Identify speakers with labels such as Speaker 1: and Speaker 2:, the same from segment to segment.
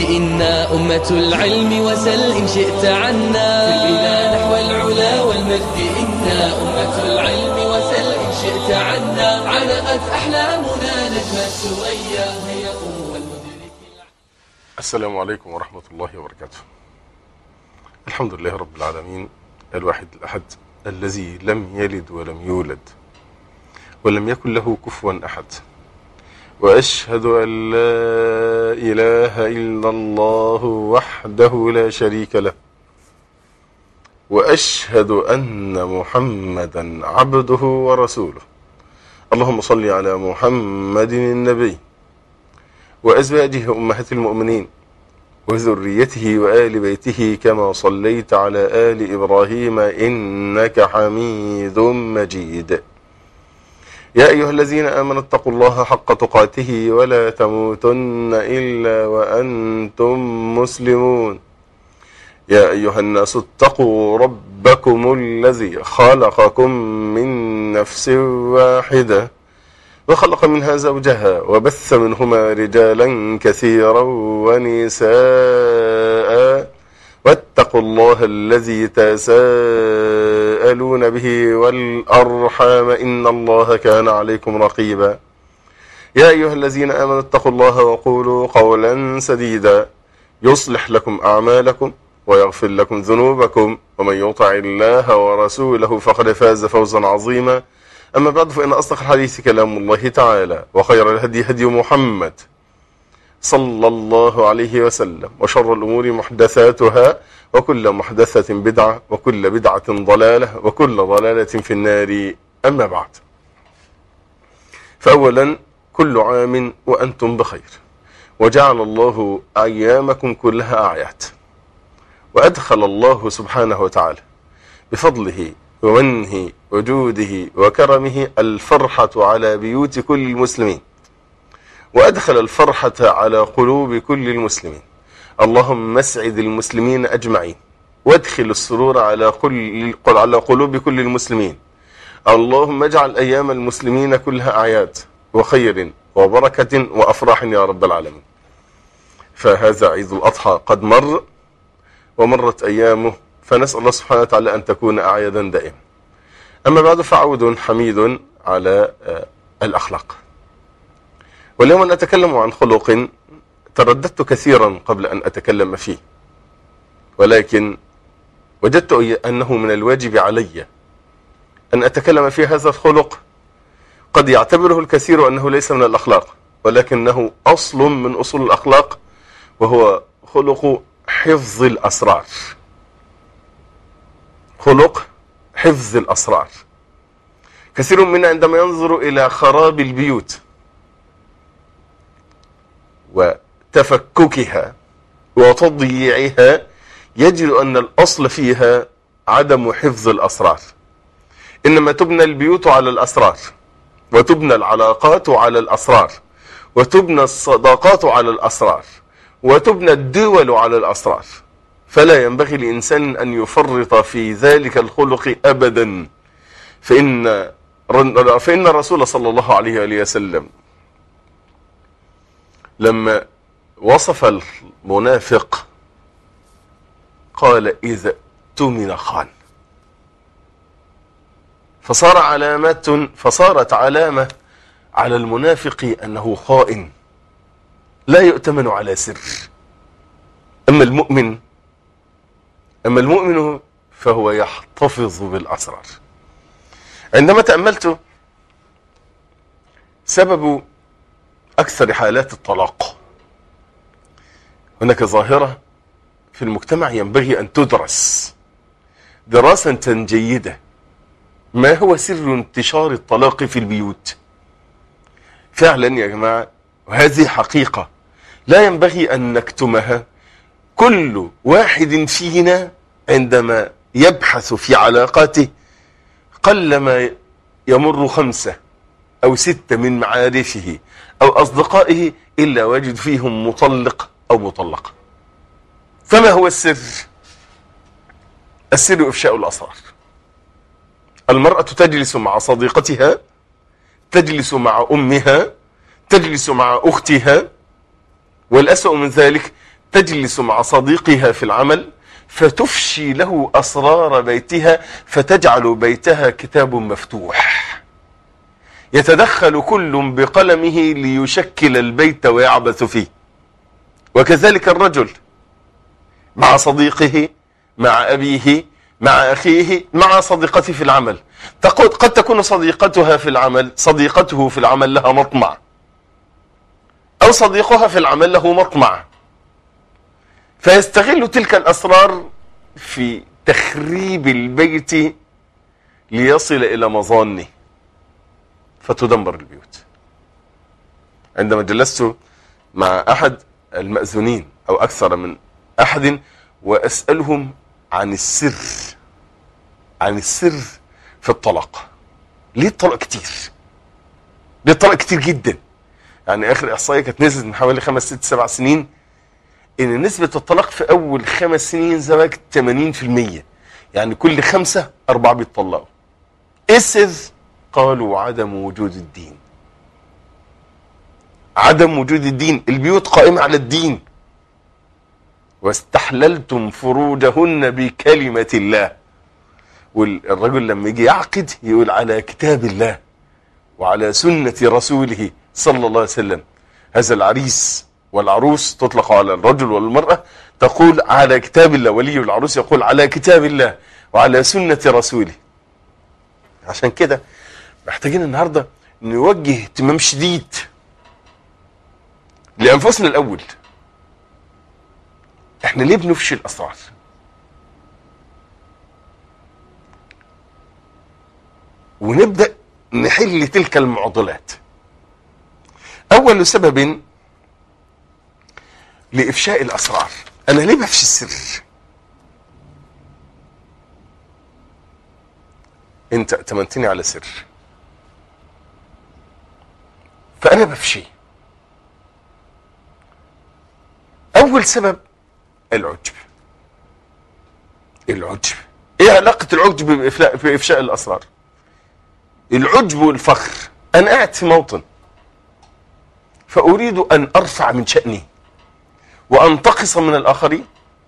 Speaker 1: إنا أمة العلم وسل إن شئت عنا بنا نحو العلا والمجد إنا أمة العلم وسل إن شئت عنا علقت أحلامنا نجم السويا هيا قوم والمدرك
Speaker 2: السلام عليكم ورحمة الله وبركاته الحمد لله رب العالمين الواحد الأحد الذي لم يلد ولم يولد ولم يكن له كفوا أحد وأشهد أن لا إله إلا الله وحده لا شريك له وأشهد أن محمدا عبده ورسوله اللهم صل على محمد النبي وأزواجه أمهات المؤمنين وذريته وآل بيته كما صليت على آل إبراهيم إنك حميد مجيد يا أيها الذين آمنوا اتقوا الله حق تقاته ولا تموتن إلا وأنتم مسلمون يا أيها الناس اتقوا ربكم الذي خلقكم من نفس واحدة وخلق منها زوجها وبث منهما رجالا كثيرا ونساء واتقوا الله الذي تساءلون به والأرحام إن الله كان عليكم رقيبا يا أيها الذين آمنوا اتقوا الله وقولوا قولا سديدا يصلح لكم أعمالكم ويغفر لكم ذنوبكم ومن يطع الله ورسوله فقد فاز فوزا عظيما أما بعد فإن أصدق الحديث كلام الله تعالى وخير الهدي هدي محمد صلى الله عليه وسلم وشر الأمور محدثاتها وكل محدثة بدعة وكل بدعة ضلالة وكل ضلالة في النار أما بعد فأولا كل عام وأنتم بخير وجعل الله أيامكم كلها أعياد وأدخل الله سبحانه وتعالى بفضله ومنه وجوده وكرمه الفرحة على بيوت كل المسلمين وأدخل الفرحة على قلوب كل المسلمين اللهم اسعد المسلمين أجمعين وادخل السرور على كل على قلوب كل المسلمين اللهم اجعل أيام المسلمين كلها أعياد وخير وبركة وأفراح يا رب العالمين فهذا عيد الأضحى قد مر ومرت أيامه فنسأل الله سبحانه وتعالى أن تكون أعيادا دائما أما بعد فعود حميد على الأخلاق واليوم نتكلم عن خلق ترددت كثيرا قبل أن أتكلم فيه ولكن وجدت أنه من الواجب علي أن أتكلم في هذا الخلق قد يعتبره الكثير أنه ليس من الأخلاق ولكنه أصل من أصول الأخلاق وهو خلق حفظ الأسرار خلق حفظ الأسرار كثير منا عندما ينظر إلى خراب البيوت وتفككها وتضييعها يجد أن الأصل فيها عدم حفظ الأسرار إنما تبنى البيوت على الأسرار وتبنى العلاقات على الأسرار وتبنى الصداقات على الأسرار وتبنى الدول على الأسرار فلا ينبغي لإنسان أن يفرط في ذلك الخلق أبدا فإن فإن الرسول صلى الله عليه وآله وسلم لما وصف المنافق قال إذا تمن خان فصار علامات فصارت علامة على المنافق أنه خائن لا يؤتمن على سر أما المؤمن أما المؤمن فهو يحتفظ بالأسرار عندما تأملت سبب أكثر حالات الطلاق هناك ظاهرة في المجتمع ينبغي أن تدرس دراسة جيدة ما هو سر انتشار الطلاق في البيوت فعلا يا جماعة وهذه حقيقة لا ينبغي أن نكتمها كل واحد فينا عندما يبحث في علاقاته قلما يمر خمسة أو ستة من معارفه أو أصدقائه إلا وجد فيهم مطلق أو مطلقة فما هو السر السر إفشاء الأسرار المرأة تجلس مع صديقتها تجلس مع أمها تجلس مع أختها والأسوأ من ذلك تجلس مع صديقها في العمل فتفشي له أسرار بيتها فتجعل بيتها كتاب مفتوح يتدخل كل بقلمه ليشكل البيت ويعبث فيه وكذلك الرجل مع صديقه مع أبيه مع أخيه مع صديقته في العمل تقول قد تكون صديقتها في العمل صديقته في العمل لها مطمع أو صديقها في العمل له مطمع فيستغل تلك الأسرار في تخريب البيت ليصل إلى مظانه فتدمر البيوت عندما جلست مع أحد المأذونين أو أكثر من أحد وأسألهم عن السر عن السر في الطلاق ليه الطلاق كتير ليه الطلاق كتير جدا يعني آخر إحصائية كانت نزلت من حوالي خمس ست سبع سنين إن نسبة الطلاق في أول خمس سنين زواج 80% يعني كل خمسة أربعة بيتطلقوا إيه السر؟ قالوا عدم وجود الدين عدم وجود الدين البيوت قائمة على الدين واستحللتم فروجهن بكلمة الله والرجل لما يجي يعقد يقول على كتاب الله وعلى سنة رسوله صلى الله عليه وسلم هذا العريس والعروس تطلق على الرجل والمرأة تقول على كتاب الله ولي العروس يقول على كتاب الله وعلى سنة رسوله عشان كده محتاجين النهاردة نوجه اهتمام شديد لأنفسنا الأول احنا ليه بنفشي الأسرار ونبدأ نحل تلك المعضلات أول سبب لإفشاء الأسرار أنا ليه بفشي السر أنت ائتمنتني على سر فأنا بفشي أول سبب العجب العجب ايه علاقة العجب بإفلاء- بإفشاء الأسرار العجب والفخر أنا قاعد في موطن فأريد أن أرفع من شأني وأنتقص من الآخرين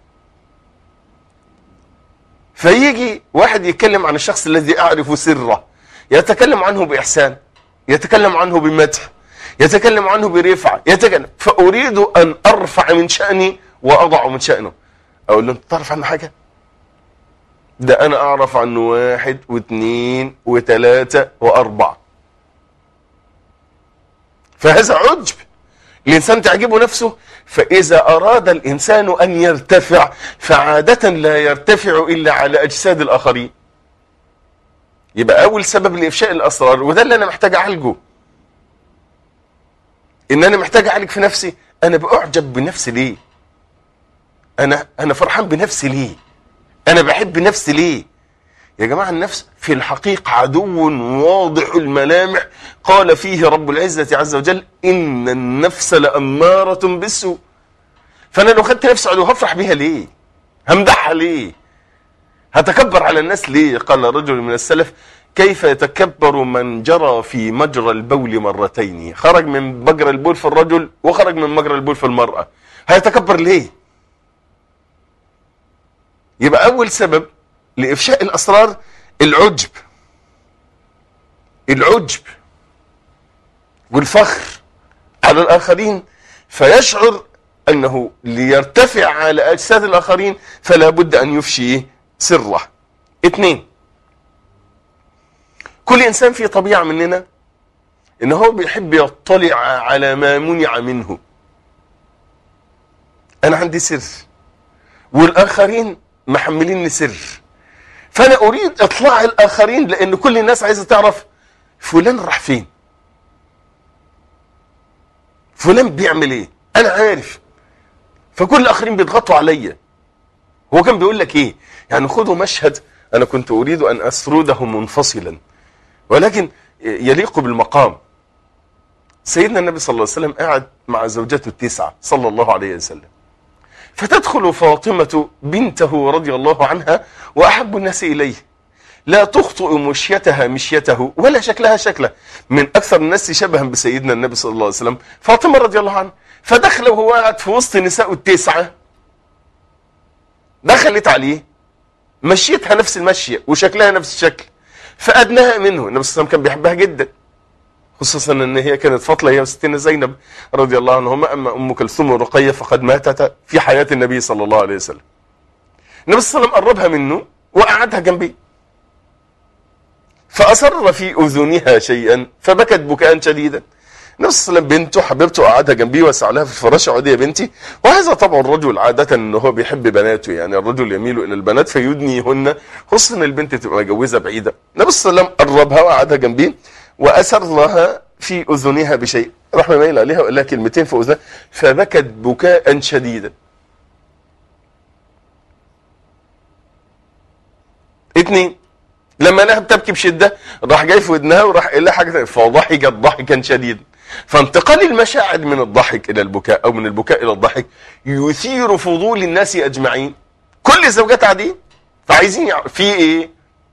Speaker 2: فيجي واحد يتكلم عن الشخص الذي أعرف سره يتكلم عنه بإحسان يتكلم عنه بمدح يتكلم عنه برفعة يتكلم فأريد أن أرفع من شأني وأضع من شأنه أقول له أنت تعرف عنه حاجة ده أنا أعرف عنه واحد واثنين وثلاثة وأربعة فهذا عجب الإنسان تعجبه نفسه فإذا أراد الإنسان أن يرتفع فعادة لا يرتفع إلا على أجساد الآخرين يبقى أول سبب لإفشاء الأسرار وده اللي أنا محتاج أعالجه إن أنا محتاج أعالج في نفسي أنا بأعجب بنفسي ليه أنا أنا فرحان بنفسي ليه أنا بحب نفسي ليه يا جماعة النفس في الحقيقة عدو واضح الملامح قال فيه رب العزة عز وجل إن النفس لأمارة بالسوء فأنا لو خدت نفسي عدو هفرح بيها ليه همدحها ليه هتكبر على الناس ليه قال رجل من السلف كيف يتكبر من جرى في مجرى البول مرتين خرج من مجرى البول في الرجل وخرج من مجرى البول في المرأة هيتكبر ليه يبقى أول سبب لإفشاء الأسرار العجب العجب والفخر على الآخرين فيشعر أنه ليرتفع على أجساد الآخرين فلا بد أن يفشي سره اثنين كل إنسان في طبيعة مننا إن هو بيحب يطلع على ما منع منه أنا عندي سر والآخرين محملين سر فانا اريد اطلاع الاخرين لان كل الناس عايزه تعرف فلان راح فين فلان بيعمل ايه انا عارف فكل الاخرين بيضغطوا عليا هو كان بيقول لك ايه يعني خدوا مشهد انا كنت اريد ان اسرده منفصلا ولكن يليق بالمقام سيدنا النبي صلى الله عليه وسلم قاعد مع زوجته التسعه صلى الله عليه وسلم فتدخل فاطمة بنته رضي الله عنها وأحب الناس إليه لا تخطئ مشيتها مشيته ولا شكلها شكله من أكثر الناس شبها بسيدنا النبي صلى الله عليه وسلم فاطمة رضي الله عنها فدخل وهو قاعد في وسط نساء التسعة دخلت عليه مشيتها نفس المشية وشكلها نفس الشكل فأدناها منه النبي صلى الله عليه وسلم كان بيحبها جدا خصوصا ان هي كانت فاطمه هي وستنا زينب رضي الله عنهما اما ام كلثوم ورقيه فقد ماتتا في حياه النبي صلى الله عليه وسلم. النبي صلى الله عليه وسلم قربها منه وقعدها جنبي. فاصر في اذنها شيئا فبكت بكاء شديدا. النبي صلى الله عليه وسلم بنته حبيبته قعدها جنبي وسع لها في الفراش عودي يا بنتي وهذا طبع الرجل عاده ان هو بيحب بناته يعني الرجل يميل الى البنات فيدنيهن خصوصا ان البنت تبقى مجوزه بعيده. النبي صلى الله عليه وسلم قربها وقعدها جنبي وأسرها في أذنها بشيء راح مميل عليها وقال لها كلمتين في أذنها فبكت بكاء شديدا اتنين لما لها بتبكي بشدة راح جاي في ودنها وراح قال لها حاجة تانية فضحكت ضحكا شديدا فانتقال المشاعر من الضحك إلى البكاء أو من البكاء إلى الضحك يثير فضول الناس أجمعين كل الزوجات قاعدين فعايزين يعرف في إيه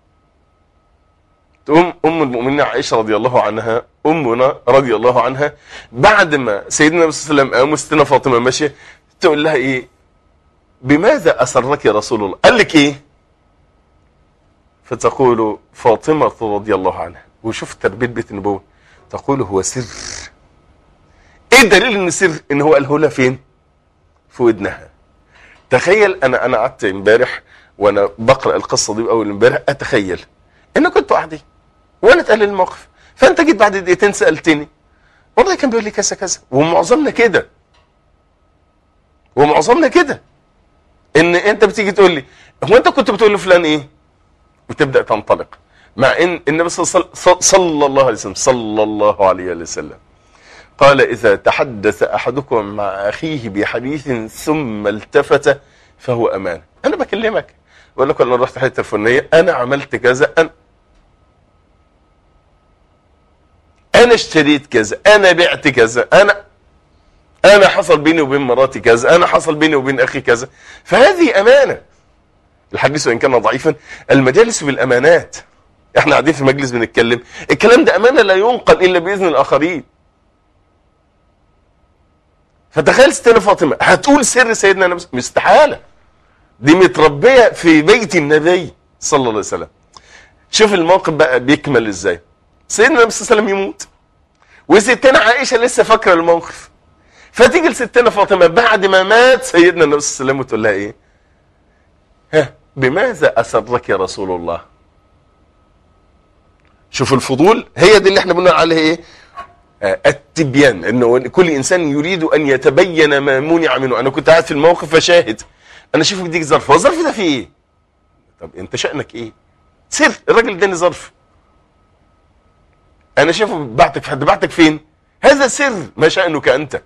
Speaker 2: تقوم ام المؤمنين عائشه رضي الله عنها امنا رضي الله عنها بعد ما سيدنا النبي صلى الله عليه وسلم قام وستنا فاطمه ماشيه تقول لها ايه بماذا اسرك رسول الله قال لك ايه فتقول فاطمه رضي الله عنها وشوف تربيه بيت النبوه تقول هو سر ايه الدليل ان سر ان هو قاله لها فين في ودنها تخيل انا انا قعدت امبارح وانا بقرا القصه دي اول امبارح اتخيل ان كنت وحدي وانا اتقال الموقف فانت جيت بعد دقيقتين سالتني والله كان بيقول لي كذا كذا ومعظمنا كده ومعظمنا كده ان انت بتيجي تقول لي هو انت كنت بتقول لفلان ايه وتبدا تنطلق مع ان النبي صلى صلى الله عليه وسلم صلى الله عليه وسلم قال اذا تحدث احدكم مع اخيه بحديث ثم التفت فهو امان انا بكلمك بقول لك انا رحت حته الفلانيه انا عملت كذا انا انا اشتريت كذا انا بعت كذا انا انا حصل بيني وبين مراتي كذا انا حصل بيني وبين اخي كذا فهذه امانه الحديث وان كان ضعيفا المجالس بالامانات احنا قاعدين في مجلس بنتكلم الكلام ده امانه لا ينقل الا باذن الاخرين فتخيل ستنا فاطمه هتقول سر سيدنا النبي مستحاله دي متربيه في بيت النبي صلى الله عليه وسلم شوف الموقف بقى بيكمل ازاي سيدنا النبي صلى الله عليه وسلم يموت وستنا عائشه لسه فاكره الموقف فتيجي لستنا فاطمه بعد ما مات سيدنا النبي صلى الله عليه وسلم وتقول لها ايه؟ ها بماذا اسرك يا رسول الله؟ شوف الفضول هي دي اللي احنا بنقول عليها ايه؟ آه التبيان انه كل انسان يريد ان يتبين ما منع منه انا كنت قاعد في الموقف فشاهد انا شوف بديك ظرف هو الظرف ده فيه ايه؟ طب انت شأنك ايه؟ سر الراجل اداني ظرف انا شايفه بعتك في حد بعتك فين هذا سر ما شأنك انت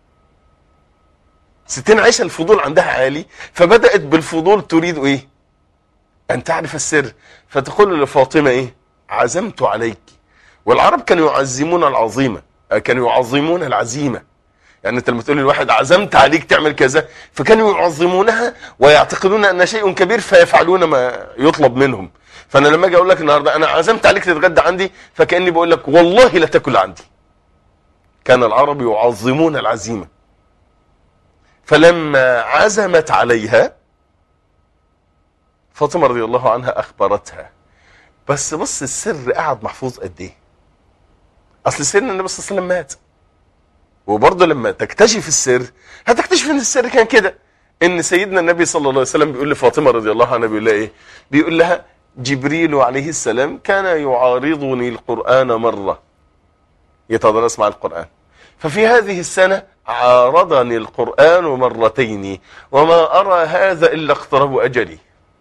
Speaker 2: ستين عائشة الفضول عندها عالي فبدأت بالفضول تريد ايه ان تعرف السر فتقول لفاطمة ايه عزمت عليك والعرب كانوا يعزمون العظيمة كانوا يعظمون العزيمة يعني انت لما تقول لواحد عزمت عليك تعمل كذا فكانوا يعظمونها ويعتقدون ان شيء كبير فيفعلون ما يطلب منهم فانا لما اجي اقول لك النهارده انا عزمت عليك تتغدى عندي فكاني بقول لك والله لا تاكل عندي كان العرب يعظمون العزيمه فلما عزمت عليها فاطمه رضي الله عنها اخبرتها بس بص السر قعد محفوظ قد ايه اصل سيدنا النبي صلى الله عليه وسلم مات وبرضه لما تكتشف السر هتكتشف ان السر كان كده ان سيدنا النبي صلى الله عليه وسلم بيقول لفاطمه رضي الله عنها بيقول لها ايه بيقول لها جبريل عليه السلام كان يعارضني القرآن مرة يتدرس مع القرآن ففي هذه السنة عارضني القرآن مرتين وما أرى هذا إلا اقترب أجلي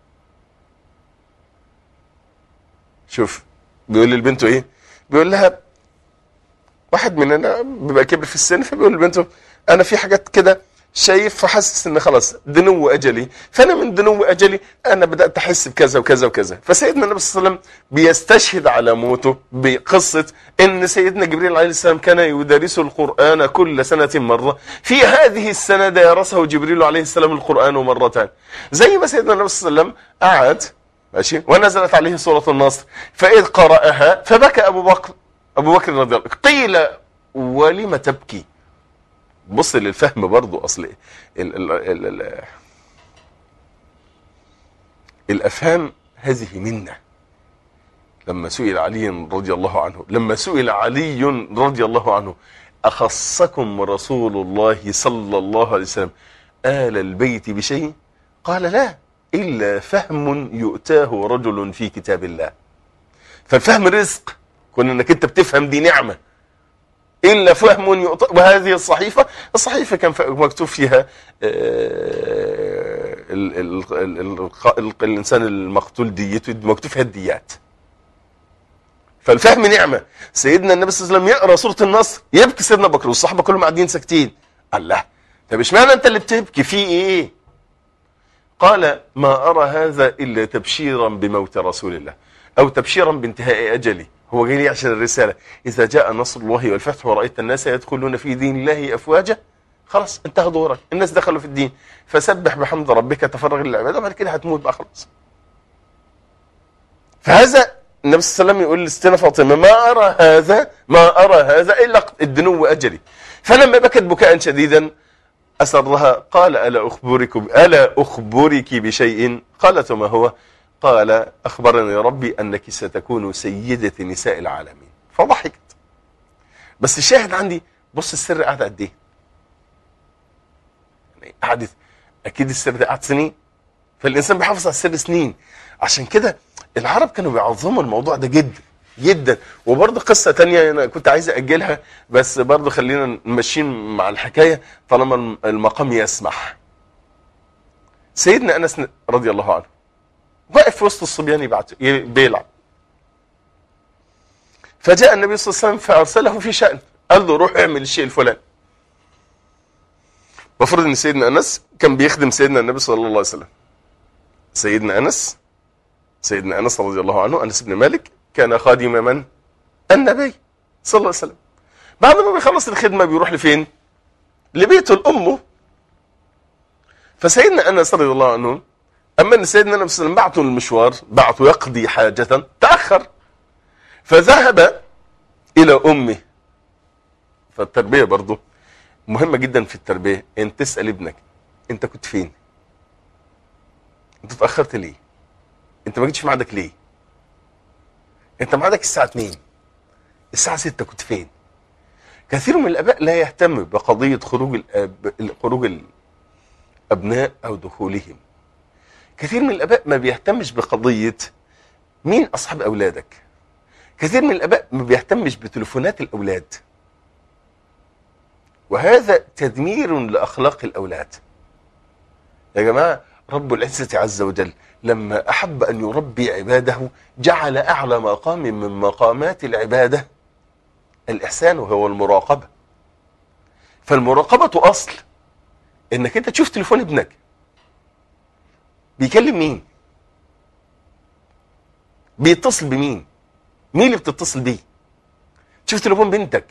Speaker 2: شوف بيقول للبنت ايه بيقول لها واحد مننا بيبقى كبر في السن فبيقول لبنته انا في حاجات كده شايف فحاسس ان خلاص دنو اجلي فانا من دنو اجلي انا بدات احس بكذا وكذا وكذا فسيدنا النبي صلى الله عليه وسلم بيستشهد على موته بقصه ان سيدنا جبريل عليه السلام كان يدرس القران كل سنه مره في هذه السنه درسه جبريل عليه السلام القران مرتان زي ما سيدنا النبي صلى الله عليه وسلم قعد ماشي ونزلت عليه سوره النصر فاذ قراها فبكى ابو بكر ابو بكر رضي الله عنه قيل ولم تبكي بص للفهم برضو اصل ال ال ال ال الافهام هذه منه لما سئل علي رضي الله عنه لما سئل علي رضي الله عنه اخصكم رسول الله صلى الله عليه وسلم آل البيت بشيء قال لا إلا فهم يؤتاه رجل في كتاب الله فالفهم رزق كون انك انت بتفهم دي نعمة إلا فهم يؤتاه وهذه الصحيفة الصحيفة كان مكتوب فيها آه، ال ال ال ال ال الإنسان المقتول ديته مكتوب فيها الديات فالفهم نعمة سيدنا النبي صلى الله عليه وسلم يقرأ سورة النصر يبكي سيدنا بكر والصحابة كلهم قاعدين ساكتين الله طب اشمعنى انت اللي بتبكي في ايه قال ما ارى هذا الا تبشيرا بموت رسول الله او تبشيرا بانتهاء اجله هو جاي لي عشان الرساله اذا جاء نصر الله والفتح ورايت الناس يدخلون في دين الله افواجا خلاص انتهى دورك الناس دخلوا في الدين فسبح بحمد ربك تفرغ للعباده وبعد كده هتموت بقى خلاص فهذا النبي صلى الله عليه وسلم يقول لستنا فاطمه ما ارى هذا ما ارى هذا الا الدنو اجلي فلما بكت بكاء شديدا أسرها قال ألا أخبركم ألا أخبرك بشيء قالت ما هو قال أخبرني ربي أنك ستكون سيدة نساء العالمين فضحكت بس الشاهد عندي بص السر قعد قد ايه يعني قعدت اكيد السر ده قعد سنين فالانسان بيحافظ على السر سنين عشان كده العرب كانوا بيعظموا الموضوع ده جدا جدا وبرضه قصة تانية أنا كنت عايز أجلها بس برضه خلينا ماشيين مع الحكاية طالما المقام يسمح سيدنا أنس رضي الله عنه واقف في وسط الصبيان يبعت بيلعب فجاء النبي صلى الله عليه وسلم فأرسله في شأن قال له روح اعمل الشيء الفلاني المفروض ان سيدنا انس كان بيخدم سيدنا النبي صلى الله عليه وسلم سيدنا انس سيدنا انس رضي الله عنه انس بن مالك كان خادم من النبي صلى الله عليه وسلم بعد ما بيخلص الخدمه بيروح لفين لبيته لامه فسيدنا انس رضي الله عنه اما ان سيدنا النبي صلى الله عليه وسلم بعته المشوار بعته يقضي حاجه تاخر فذهب الى امه فالتربيه برضه مهمه جدا في التربيه ان تسال ابنك انت كنت فين انت اتاخرت ليه انت ما جيتش في ميعادك ليه انت ميعادك الساعه 2 الساعه 6 كنت فين كثير من الاباء لا يهتم بقضيه خروج الأب... خروج الابناء او دخولهم كثير من الاباء ما بيهتمش بقضيه مين اصحاب اولادك كثير من الاباء ما بيهتمش بتليفونات الاولاد وهذا تدمير لاخلاق الاولاد يا جماعه رب العزه عز وجل لما احب ان يربي عباده جعل اعلى مقام من مقامات العباده الاحسان وهو المراقبه فالمراقبه اصل انك انت تشوف تليفون ابنك بيكلم مين بيتصل بمين مين اللي بتتصل بيه تشوف تليفون بنتك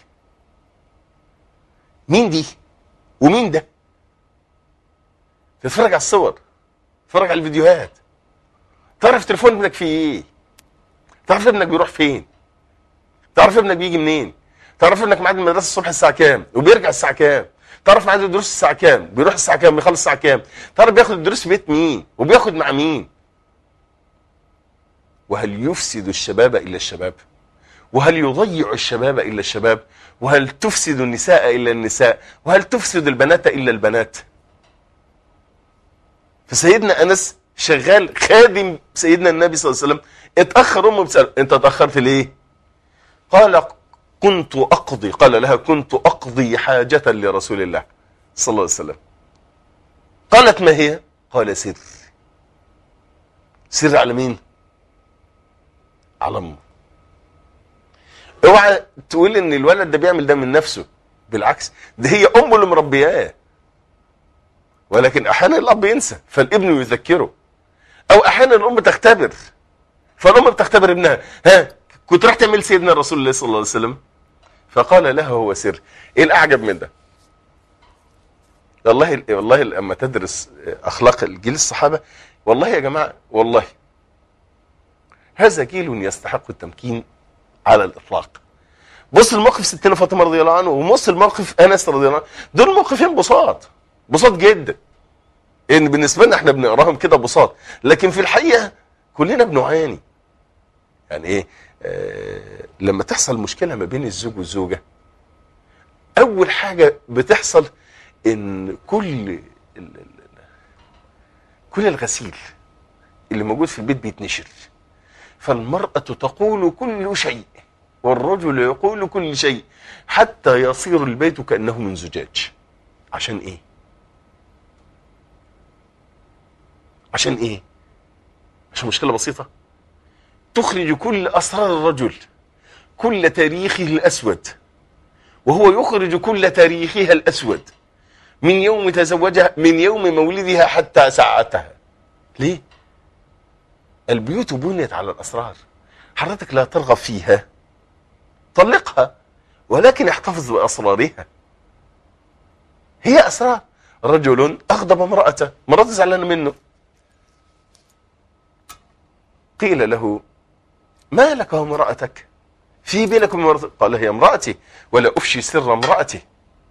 Speaker 2: مين دي ومين ده تتفرج على الصور تتفرج على الفيديوهات تعرف تليفون ابنك فيه ايه تعرف ابنك بيروح فين تعرف ابنك بيجي منين تعرف ابنك ميعاد المدرسه الصبح الساعه كام وبيرجع الساعه كام تعرف ميعاد الدروس الساعه كام بيروح الساعه كام بيخلص الساعه كام تعرف بياخد الدروس في بيت مين وبياخد مع مين وهل يفسد الشباب الا الشباب وهل يضيع الشباب الا الشباب وهل تفسد النساء الا النساء وهل تفسد البنات الا البنات فسيدنا انس شغال خادم سيدنا النبي صلى الله عليه وسلم اتاخر امه بسأل انت اتاخرت ليه قال كنت اقضي قال لها كنت اقضي حاجه لرسول الله صلى الله عليه وسلم قالت ما هي قال سر سر على مين على امه اوعى تقول ان الولد ده بيعمل ده من نفسه بالعكس ده هي امه اللي مربياه ولكن احيانا الاب ينسى فالابن يذكره او احيانا الام تختبر فالام بتختبر ابنها ها كنت راح تعمل سيدنا رسول الله صلى الله عليه وسلم فقال له هو سر ايه الاعجب من ده والله والله لما تدرس اخلاق الجيل الصحابه والله يا جماعه والله هذا جيل يستحق التمكين على الاطلاق بص الموقف ستنا فاطمه رضي الله عنه وبص الموقف انس رضي الله عنه دول موقفين بساط بساط جدا ان بالنسبه لنا احنا بنقراهم كده بساط لكن في الحقيقه كلنا بنعاني يعني ايه آه لما تحصل مشكله ما بين الزوج والزوجه اول حاجه بتحصل ان كل ال- ال- كل الغسيل اللي موجود في البيت بيتنشر فالمرأة تقول كل شيء والرجل يقول كل شيء حتى يصير البيت كأنه من زجاج عشان ايه عشان ايه عشان مشكلة بسيطة تخرج كل أسرار الرجل كل تاريخه الأسود وهو يخرج كل تاريخها الأسود من يوم تزوجها من يوم مولدها حتى ساعتها ليه البيوت بنيت على الأسرار حضرتك لا ترغب فيها طلقها ولكن احتفظ بأسرارها هي أسرار رجل أغضب امرأته مراته زعلانة منه قيل له ما لك وامرأتك في بينكم ومرأتك قال هي امرأتي ولا أفشي سر امرأتي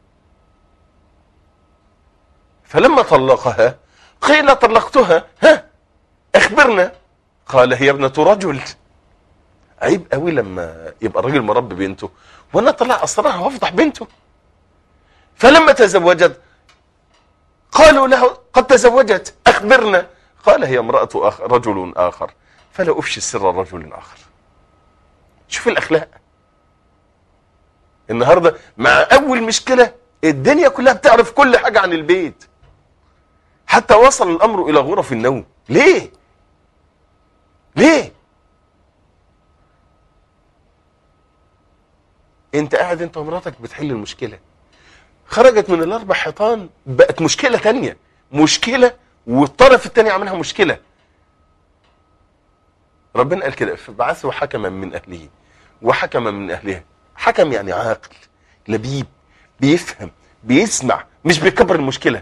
Speaker 2: فلما طلقها قيل طلقتها ها اخبرنا قال هي ابنة رجل عيب قوي لما يبقى الراجل مربي بنته وانا طلع اسرارها وافضح بنته فلما تزوجت قالوا له قد تزوجت اخبرنا قال هي امرأة أخ رجل اخر فلا افشي سر رجل اخر شوف الاخلاق النهارده مع اول مشكله الدنيا كلها بتعرف كل حاجه عن البيت حتى وصل الامر الى غرف النوم ليه ليه انت قاعد انت ومراتك بتحل المشكله خرجت من الاربع حيطان بقت مشكله تانية مشكله والطرف التاني عملها مشكله ربنا قال كده فبعثوا حكما من اهله وحكما من اهلها حكم يعني عاقل لبيب بيفهم بيسمع مش بيكبر المشكله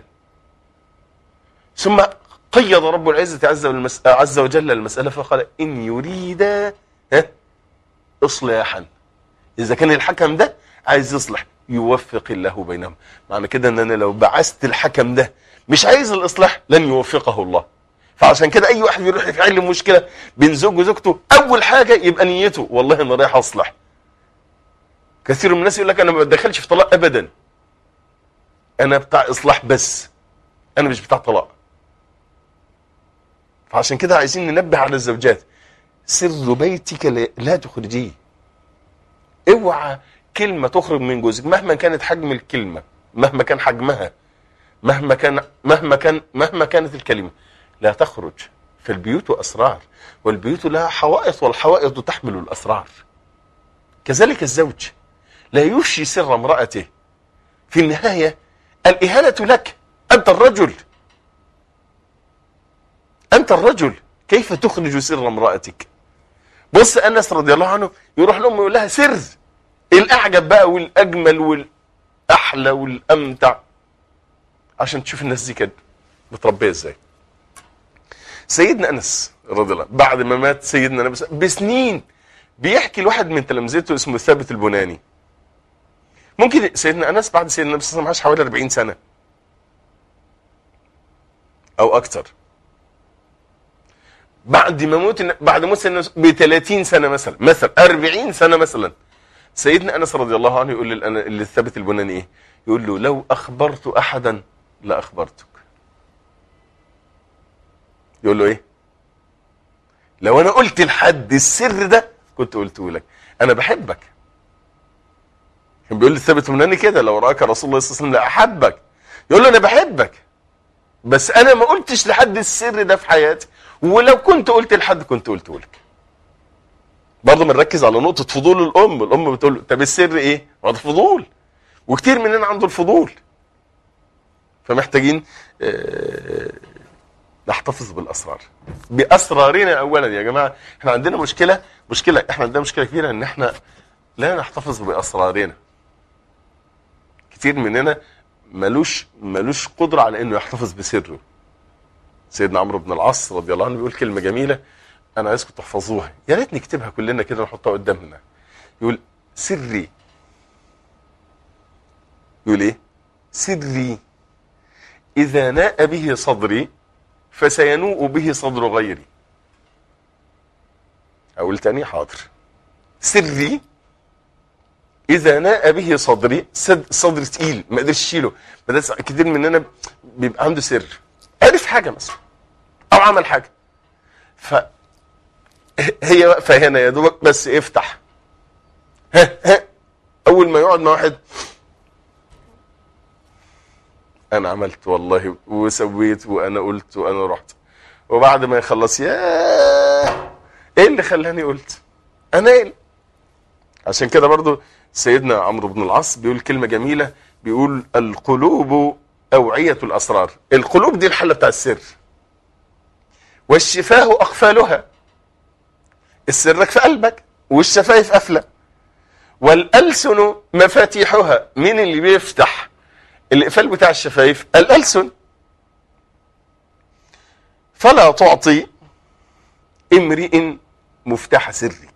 Speaker 2: ثم قيض رب العزة عز, والمس... عز وجل المسألة فقال إن يريد ها إصلاحا إذا كان الحكم ده عايز يصلح يوفق الله بينهم معنى كده ان انا لو بعثت الحكم ده مش عايز الاصلاح لن يوفقه الله فعشان كده اي واحد يروح يحل مشكله بين زوج وزوجته اول حاجه يبقى نيته والله انا رايح اصلح كثير من الناس يقول لك انا ما بدخلش في طلاق ابدا انا بتاع اصلاح بس انا مش بتاع طلاق فعشان كده عايزين ننبه على الزوجات سر بيتك لا- لا تخرجيه اوعى كلمة تخرج من جوزك مهما كانت حجم الكلمة مهما كان حجمها مهما كان مهما كان مهما كانت الكلمة لا تخرج في البيوت أسرار والبيوت لها حوائط والحوائط تحمل الأسرار كذلك الزوج لا يفشي سر امرأته في النهاية الإهانة لك أنت الرجل أنت الرجل كيف تخرج سر امرأتك بص أنس رضي الله عنه يروح لأمه يقول لها سر الأعجب بقى والأجمل والأحلى والأمتع عشان تشوف الناس دي كده متربية ازاي سيدنا أنس رضي الله عنه بعد ما مات سيدنا أنس بسنين بيحكي لواحد من تلامذته اسمه ثابت البناني ممكن سيدنا أنس بعد سيدنا النبي صلى الله عليه وسلم عاش حوالي 40 سنة أو أكثر بعد ما موت بعد موت سيدنا ب 30 سنه مثلا مثلا 40 سنه مثلا سيدنا انس رضي الله عنه يقول للأن- للثابت البناني ايه؟ يقول له لو اخبرت احدا لاخبرتك. يقول له ايه؟ لو انا قلت لحد السر ده كنت قلته لك انا بحبك. كان بيقول للثابت البناني كده لو راك رسول الله صلى الله عليه وسلم لاحبك. يقول له انا بحبك. بس انا ما قلتش لحد السر ده في حياتي ولو كنت قلت لحد كنت قلته لك برضه بنركز على نقطة فضول الأم الأم بتقول له طب السر إيه؟ هو ده فضول وكتير مننا عنده الفضول فمحتاجين آه، نحتفظ بالأسرار بأسرارنا أولا يا جماعة احنا عندنا مشكلة مشكلة احنا عندنا مشكلة كبيرة إن احنا لا نحتفظ بأسرارنا كتير مننا ملوش ملوش قدرة على إنه يحتفظ بسره سيدنا عمرو بن العاص رضي الله عنه بيقول كلمه جميله انا عايزكم تحفظوها يا ريت نكتبها كلنا كده ونحطها قدامنا يقول سري يقول ايه سري اذا ناء به صدري فسينوء به صدر غيري اقول تاني حاضر سري اذا ناء به صدري صد صدر تقيل ما قدرش اشيله ما ده كتير مننا بيبقى عنده سر عرف حاجه مثلا او عمل حاجه ف هي واقفه هنا يا دوبك بس افتح ها ها اول ما يقعد مع واحد انا عملت والله وسويت وانا قلت وانا رحت وبعد ما يخلص يا ايه اللي خلاني قلت انا ايه عشان كده برضو سيدنا عمرو بن العاص بيقول كلمة جميلة بيقول القلوب أوعية الأسرار القلوب دي الحلة بتاع السر والشفاه أقفالها السرك في قلبك والشفايف قافلة والألسن مفاتيحها مين اللي بيفتح الإقفال بتاع الشفايف الألسن فلا تعطي امرئ مفتاح سرك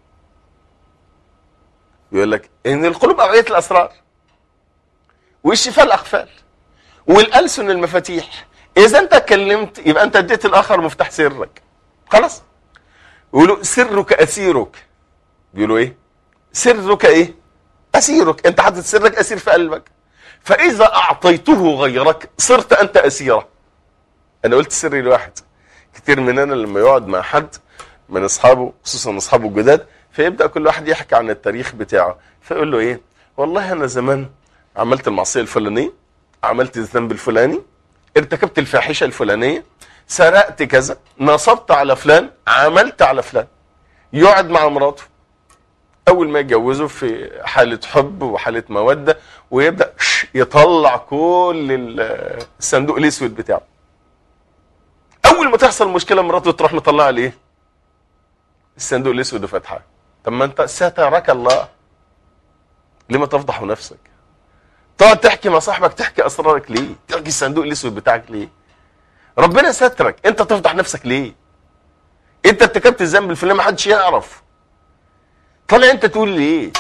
Speaker 2: يقول لك ان القلوب اوعيه الاسرار والشفاء الاقفال والالسن المفاتيح اذا انت اتكلمت يبقى انت اديت الاخر مفتاح سرك خلاص يقولوا سرك اسيرك بيقولوا ايه سرك ايه اسيرك انت حاطط سرك اسير في قلبك فاذا اعطيته غيرك صرت انت اسيره انا قلت سري لواحد كتير مننا لما يقعد مع حد من اصحابه خصوصا اصحابه الجداد فيبدا كل واحد يحكي عن التاريخ بتاعه فيقول له ايه والله انا زمان عملت المعصيه الفلانيه عملت الذنب الفلاني ارتكبت الفاحشه الفلانيه سرقت كذا نصبت على فلان عملت على فلان يقعد مع مراته اول ما يتجوزوا في حاله حب وحاله موده ويبدا يطلع كل الصندوق الاسود بتاعه اول ما تحصل مشكله مراته تروح مطلعه ليه الصندوق الاسود وفتحه طب ما انت سترك الله لما تفضح نفسك تقعد تحكي مع صاحبك تحكي اسرارك ليه تحكي الصندوق الاسود بتاعك ليه ربنا سترك انت تفضح نفسك ليه انت ارتكبت الذنب الفلاني ما حدش يعرف طالع انت تقول ليه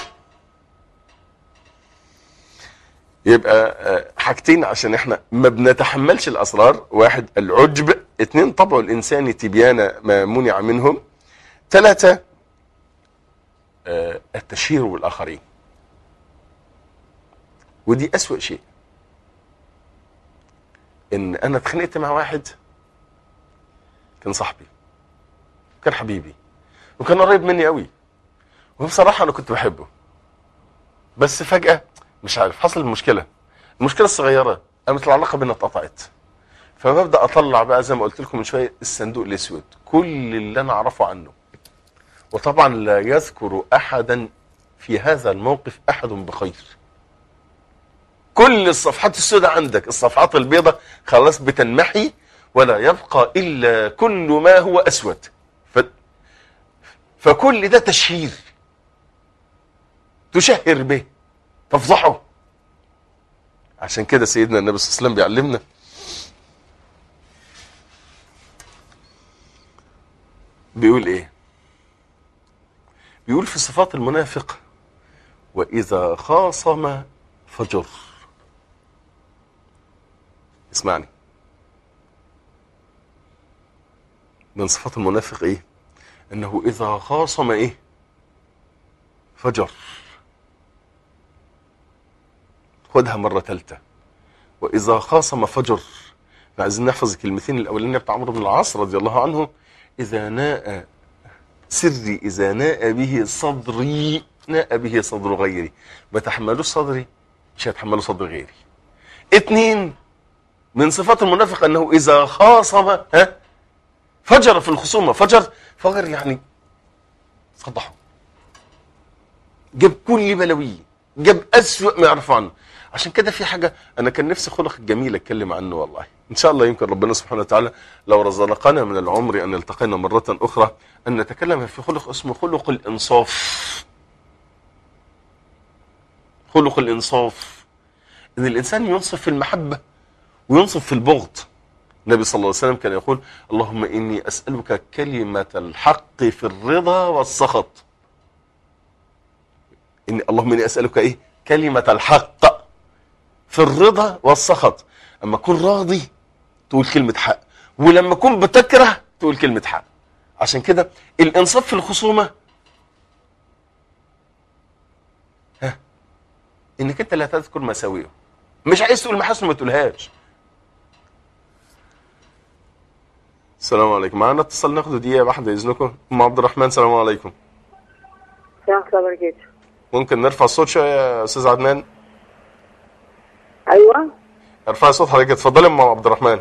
Speaker 2: يبقى حاجتين عشان احنا ما بنتحملش الاسرار واحد العجب اتنين طبع الانسان تبيان ما منع منهم ثلاثة التشهير بالآخرين ودي أسوأ شيء إن أنا اتخانقت مع واحد كان صاحبي كان حبيبي وكان قريب مني قوي وبصراحة أنا كنت بحبه بس فجأة مش عارف حصل المشكلة المشكلة الصغيرة قامت العلاقة بينا اتقطعت فببدأ أطلع بقى زي ما قلت لكم من شوية الصندوق الأسود كل اللي أنا أعرفه عنه وطبعا لا يذكر احدا في هذا الموقف احد بخير كل الصفحات السوداء عندك الصفحات البيضاء خلاص بتنمحي ولا يبقى الا كل ما هو اسود ف... فكل ده تشهير تشهر به تفضحه عشان كده سيدنا النبي صلى الله عليه وسلم بيعلمنا بيقول ايه بيقول في صفات المنافق وإذا خاصم فجر اسمعني من صفات المنافق ايه انه اذا خاصم ايه فجر خدها مرة ثالثة واذا خاصم فجر عايزين نحفظ الكلمتين الاولانية بتاع عمرو بن العاص رضي الله عنه اذا ناء سري إذا ناء به صدري ناء به صدر غيري ما تحملوش صدري مش هيتحملوا صدر غيري اتنين من صفات المنافق أنه إذا خاصم ها فجر في الخصومة فجر فجر يعني فضحه جاب كل بلاويه جاب أسوأ ما يعرف عنه عشان كده في حاجة أنا كان نفسي خلق جميل أتكلم عنه والله إن شاء الله يمكن ربنا سبحانه وتعالى لو رزقنا من العمر أن نلتقينا مرة أخرى أن نتكلم في خلق اسمه خلق الإنصاف خلق الإنصاف إن الإنسان ينصف في المحبة وينصف في البغض النبي صلى الله عليه وسلم كان يقول اللهم إني أسألك كلمة الحق في الرضا والسخط إني اللهم إني أسألك إيه كلمة الحق في الرضا والسخط اما اكون راضي تقول كلمة حق ولما اكون بتكره تقول كلمة حق عشان كده الانصاف في الخصومة ها انك انت لا تذكر مساوئه مش عايز تقول محاسن ما تقولهاش السلام عليكم معانا اتصال ناخده دقيقة واحدة إذنكم أم عبد الرحمن السلام عليكم
Speaker 3: السلام عليكم وبركاته
Speaker 2: ممكن نرفع الصوت شوية يا أستاذ عدنان
Speaker 3: ايوه
Speaker 2: ارفعي صوت حضرتك اتفضلي يا أم عبد الرحمن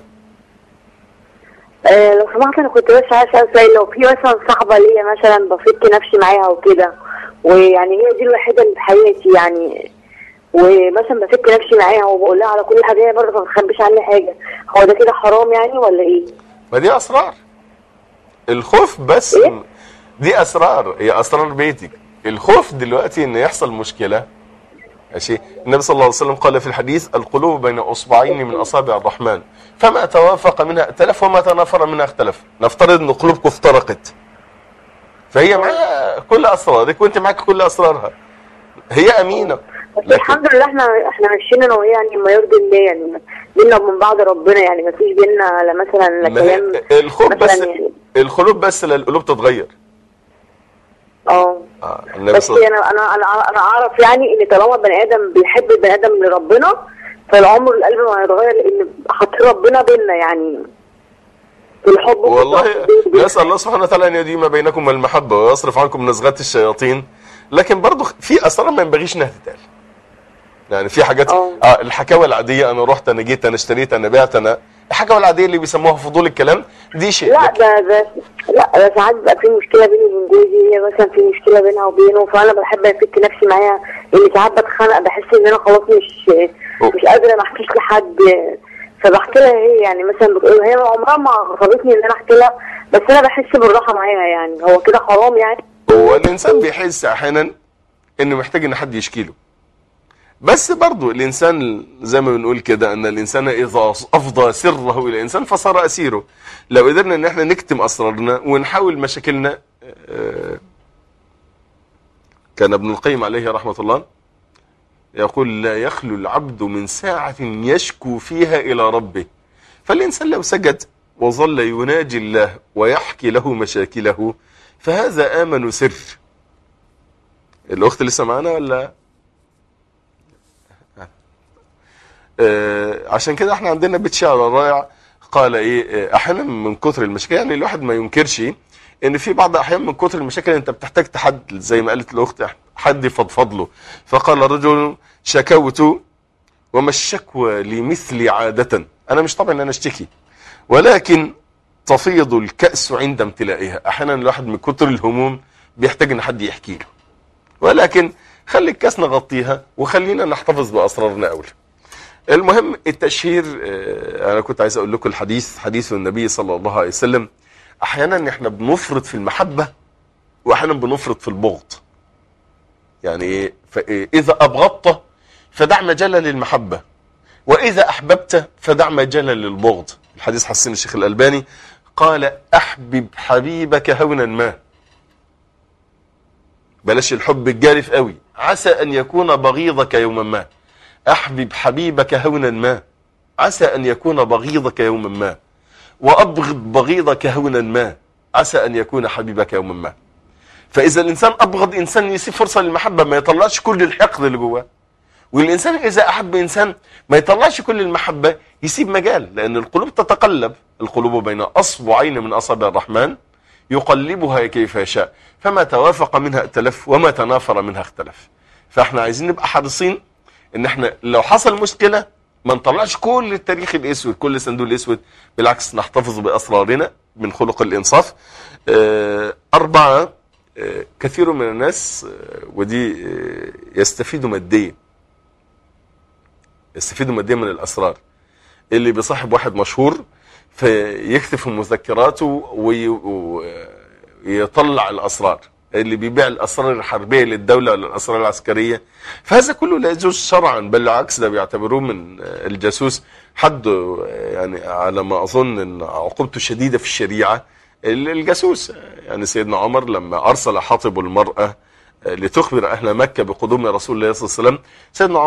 Speaker 3: آه لو سمحت انا كنت بس عايز اسال سؤال لو في مثلا صاحبه ليا مثلا بفك نفسي معاها وكده ويعني هي دي الوحيده اللي في حياتي يعني ومثلا بفك نفسي معاها وبقول لها على كل حاجه هي برضه ما بتخبيش عني حاجه هو ده كده حرام يعني ولا ايه؟
Speaker 2: ما دي أسرار الخوف بس
Speaker 3: إيه؟
Speaker 2: دي أسرار هي أسرار بيتك الخوف دلوقتي إن يحصل مشكلة ماشي النبي صلى الله عليه وسلم قال في الحديث القلوب بين أصبعين من أصابع الرحمن فما توافق منها ائتلف وما تنافر منها اختلف نفترض إن قلوبكم افترقت فهي معاها كل أسرارك وأنت معاك كل أسرارها هي أمينة
Speaker 3: بس
Speaker 2: لكن
Speaker 3: الحمد لله احنا احنا ماشيين انا وهي يعني ما يرضي الله يعني بينا ومن بعض ربنا يعني ما فيش بينا لا مثلا لا
Speaker 2: ما هي
Speaker 3: كلام
Speaker 2: الخوف
Speaker 3: مثلا
Speaker 2: بس
Speaker 3: يعني.
Speaker 2: القلوب بس للقلوب تتغير
Speaker 3: اه
Speaker 2: آه، النبي
Speaker 3: بس
Speaker 2: صلى الله
Speaker 3: انا انا انا انا اعرف يعني ان طالما بني ادم بيحب البني ادم لربنا فالعمر القلب ما هيتغير لان حاطين ربنا بينا يعني في الحب وفي
Speaker 2: والله
Speaker 3: التوحيد.
Speaker 2: نسأل الله سبحانه وتعالى أن يديم بينكم المحبة ويصرف عنكم نزغات الشياطين لكن برضو في أسرار ما ينبغيش إنها تتقال يعني في حاجات
Speaker 3: اه.
Speaker 2: اه الحكاوى العادية أنا رحت أنا جيت أنا اشتريت أنا بعت أنا الحكاوى العادية اللي بيسموها فضول الكلام دي شيء
Speaker 3: لا
Speaker 2: لكن
Speaker 3: ده ده لا ده ساعات بيبقى في مشكله بيني وبين جوزي هي مثلا في مشكله بينها وبينه فانا بحب افك نفسي معاها لان ساعات بتخانق بحس ان انا خلاص مش مش قادره ما احكيش لحد فبحكي لها هي يعني مثلا بتقول هي عمرها ما غصبتني ان انا احكي لها بس انا بحس بالراحه معاها يعني هو كده حرام يعني
Speaker 2: هو الإنسان بيحس أحيانا إنه محتاج إن حد يشكي له بس برضو الإنسان زي ما بنقول كده أن الإنسان إذا أفضى سره إلى الإنسان فصار أسيره لو قدرنا إن احنا نكتم أسرارنا ونحاول مشاكلنا آه، كان ابن القيم عليه رحمة الله يقول لا يخلو العبد من ساعة يشكو فيها إلى ربه فالإنسان لو سجد وظل يناجي الله ويحكي له مشاكله فهذا آمن سر الأخت لسه معانا ولا آه، عشان كده احنا عندنا بيت شعر رائع قال ايه آه، احيانا من كتر المشاكل يعني الواحد ما ينكرش ان في بعض الاحيان من كتر المشاكل انت بتحتاج تحد زي ما قالت الاخت حد يفضفض له فقال رجل شكوت وما الشكوى لمثلي عادة انا مش طبعا ان انا اشتكي ولكن تفيض الكأس عند امتلائها احيانا الواحد من كتر الهموم بيحتاج ان حد يحكي له ولكن خلي الكاس نغطيها وخلينا نحتفظ باسرارنا اولى المهم التشهير آه، انا كنت عايز اقول لكم الحديث حديث النبي صلى الله عليه وسلم احيانا احنا بنفرط في المحبة واحيانا بنفرط في البغض يعني ايه فإيه؟ اذا ابغضت فدع مجالا للمحبة واذا احببت فدع مجالا للبغض الحديث حسن الشيخ الالباني قال احبب حبيبك هونا ما بلاش الحب الجارف قوي عسى ان يكون بغيضك يوما ما احبب حبيبك هونا ما عسى ان يكون بغيضك يوما ما وابغض بغيضك هونا ما عسى ان يكون حبيبك يوما ما فاذا الانسان ابغض انسان يسيب فرصه للمحبه ما يطلعش كل الحقد اللي جواه والانسان اذا احب انسان ما يطلعش كل المحبه يسيب مجال لان القلوب تتقلب القلوب بين اصبعين من اصابع الرحمن يقلبها كيف يشاء فما توافق منها ائتلف وما تنافر منها اختلف فاحنا عايزين نبقى حريصين ان احنا لو حصل مشكله ما نطلعش كل التاريخ الاسود كل صندوق الاسود بالعكس نحتفظ باسرارنا من خلق الانصاف آه، اربعه آه، كثير من الناس آه، ودي آه، يستفيدوا ماديا يستفيدوا ماديا من الاسرار اللي بيصاحب واحد مشهور فيكتب في مذكراته وي- ويطلع الاسرار اللي بيبيع الاسرار الحربيه للدوله ولا الاسرار العسكريه فهذا كله لا يجوز شرعا بل بالعكس ده بيعتبروه من الجاسوس حد يعني على ما اظن ان عقوبته شديده في الشريعه الجاسوس يعني سيدنا عمر لما ارسل حاطب المراه لتخبر اهل مكه بقدوم رسول الله صلى الله عليه وسلم سيدنا عمر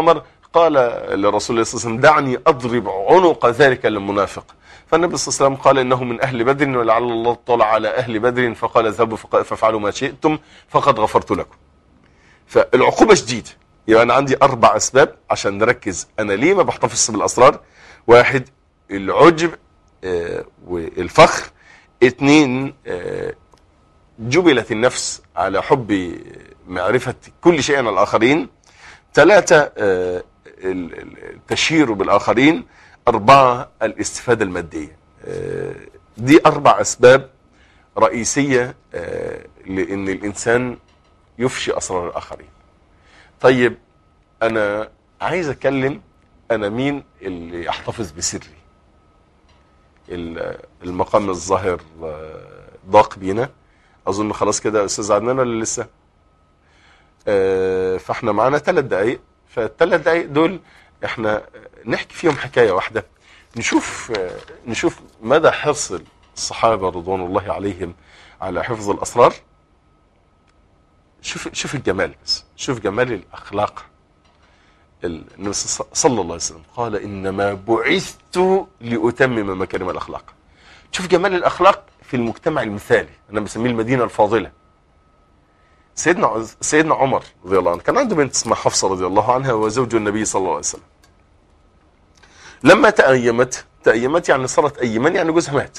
Speaker 2: قال لرسول الله صلى الله عليه وسلم دعني أضرب عنق ذلك المنافق فالنبي صلى الله عليه وسلم قال إنه من أهل بدر ولعل الله اطلع على أهل بدر فقال اذهبوا فق- فافعلوا ما شئتم فقد غفرت لكم فالعقوبة شديدة يبقى أنا عندي أربع أسباب عشان نركز أنا ليه ما بحتفظ بالأسرار واحد العجب آه، والفخر اتنين آه، جبلت النفس على حب معرفة كل شيء عن الآخرين ثلاثة آه، ال- ال- التشهير بالآخرين أربعة الاستفادة المادية آه، دي أربع أسباب رئيسية آه، لأن الإنسان يفشي أسرار الآخرين طيب أنا عايز أتكلم أنا مين اللي يحتفظ بسري ال- المقام الظاهر آه، ضاق بينا أظن خلاص كده يا أستاذ عدنان ولا لسه آه، فاحنا معانا ثلاث دقايق فالثلاث دقايق دول احنا نحكي فيهم حكايه واحده نشوف آه، نشوف مدى حرص الصحابه رضوان الله عليهم على حفظ الاسرار شوف شوف الجمال بس شوف جمال الاخلاق ال- النبي صلى صلى الله عليه وسلم قال انما بعثت لاتمم مكارم الاخلاق شوف جمال الاخلاق في المجتمع المثالي انا بسميه المدينه الفاضله سيدنا عز- سيدنا عمر رضي الله عنه كان عنده بنت اسمها حفصه رضي الله عنها وزوج النبي صلى الله عليه وسلم لما تأيمت تأيمت يعني صارت أيما يعني جوزها مات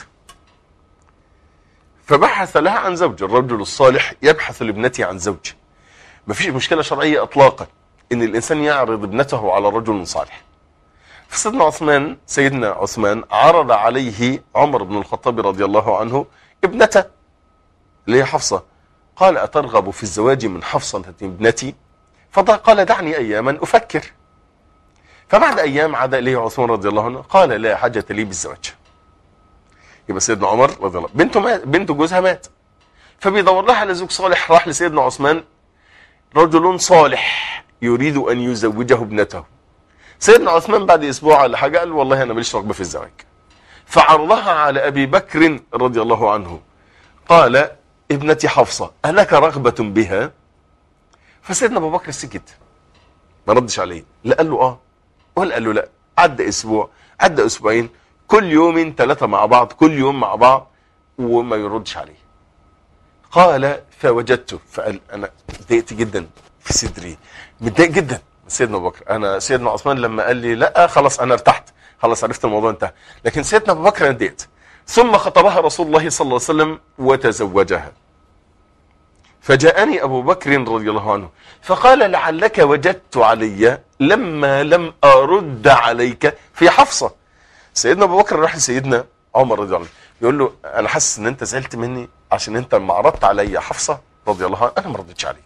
Speaker 2: فبحث لها عن زوج الرجل الصالح يبحث لابنته عن زوج ما فيش مشكلة شرعية إطلاقا إن الإنسان يعرض ابنته على رجل صالح فسيدنا عثمان سيدنا عثمان عرض عليه عمر بن الخطاب رضي الله عنه ابنته اللي هي حفصة قال أترغب في الزواج من حفصة ابنتي فقال دعني أياما أفكر فبعد أيام عاد إليه عثمان رضي الله عنه قال لا حاجة لي بالزواج يبقى سيدنا عمر رضي الله بنته مات بنته جوزها مات فبيدور لها على زوج صالح راح لسيدنا عثمان رجل صالح يريد أن يزوجه ابنته سيدنا عثمان بعد أسبوع ولا حاجة قال والله أنا ماليش رغبة في الزواج فعرضها على أبي بكر رضي الله عنه قال ابنتي حفصة ألك رغبة بها فسيدنا أبو بكر سكت ما ردش عليه لا قال له آه ولا قال له لا عدى أسبوع عدى أسبوعين كل يومين ثلاثة مع بعض كل يوم مع بعض وما يردش عليه قال فوجدته فقال أنا اتضايقت جدا في صدري متضايق جدا من سيدنا أبو بكر أنا سيدنا عثمان لما قال لي لا خلاص أنا ارتحت خلاص عرفت الموضوع انتهى لكن سيدنا أبو بكر أنا اتضايقت ثم خطبها رسول الله صلى الله عليه وسلم وتزوجها فجاءني أبو بكر رضي الله عنه فقال لعلك وجدت علي لما لم أرد عليك في حفصة سيدنا أبو بكر راح لسيدنا عمر رضي الله عنه يقول له أنا حاسس إن أنت زعلت مني عشان أنت لما عرضت علي حفصة رضي الله عنها أنا ما ردتش عليك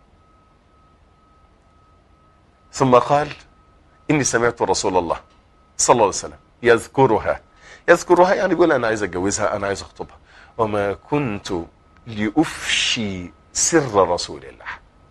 Speaker 2: ثم قال إني سمعت رسول الله صلى الله عليه وسلم يذكرها يذكرها يعني يقول أنا عايز أتجوزها أنا عايز أخطبها وما كنت لأفشي سر رسول الله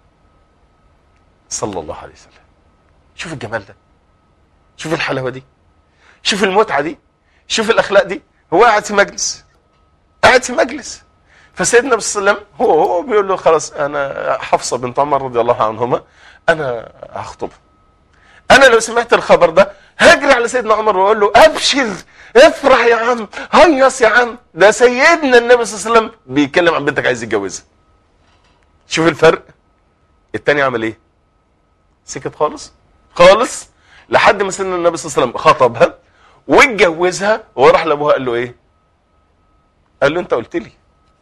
Speaker 2: صلى الله عليه وسلم شوف الجمال ده شوف الحلاوة دي شوف المتعة دي شوف الأخلاق دي هو قاعد في مجلس قاعد في مجلس فسيدنا النبي صلى الله عليه وسلم هو هو بيقول له خلاص انا حفصه بنت عمر رضي الله عنهما انا هخطبها انا لو سمعت الخبر ده هجري على سيدنا عمر واقول له ابشر افرح يا عم هيص يا عم ده سيدنا النبي صلى الله عليه وسلم بيتكلم عن بنتك عايز يتجوزها شوف الفرق التاني عمل ايه سكت خالص خالص لحد ما سيدنا النبي صلى الله عليه وسلم خطبها واتجوزها وراح لابوها قال له ايه قال له انت قلت لي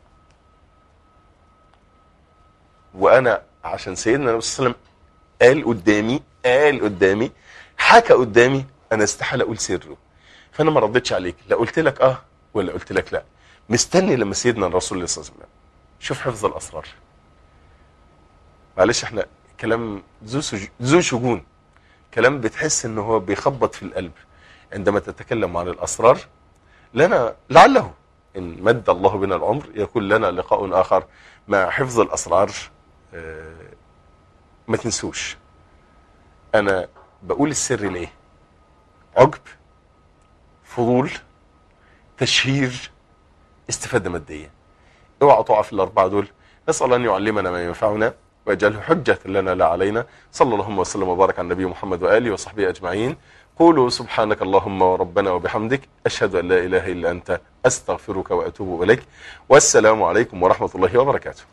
Speaker 2: وانا عشان سيدنا النبي صلى الله عليه وسلم قال قدامي قال قدامي حكى قدامي انا استحاله اقول سره فانا ما ردتش عليك لا قلت لك اه ولا قلت لك لا مستني لما سيدنا الرسول صلى الله عليه وسلم شوف حفظ الاسرار معلش احنا كلام ذو سج- ذو شجون كلام بتحس ان هو بيخبط في القلب عندما تتكلم عن الاسرار لنا لعله ان مد الله بنا العمر يكون لنا لقاء اخر مع حفظ الاسرار آه، ما تنسوش انا بقول السر ليه عجب فضول تشهير استفاده ماديه اوعى تقع في الاربعه دول نسال ان يعلمنا ما ينفعنا ويجعله حجة لنا لا علينا صلى اللهم وسلم وبارك على النبي محمد وآله وصحبه أجمعين قولوا سبحانك اللهم وربنا وبحمدك أشهد أن لا إله إلا أنت أستغفرك وأتوب إليك والسلام عليكم ورحمة الله وبركاته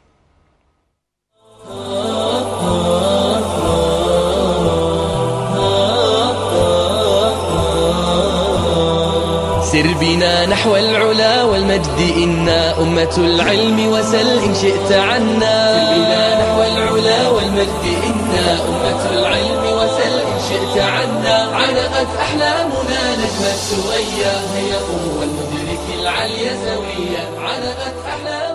Speaker 1: سر بنا نحو العلا والمجد إنا أمة العلم وسل إن شئت عنا سر بنا نحو العلا والمجد إنا أمة العلم وسل إن شئت عنا علقت أحلامنا نجم السوية هي قوة المدرك العلي سوية علقت أحلامنا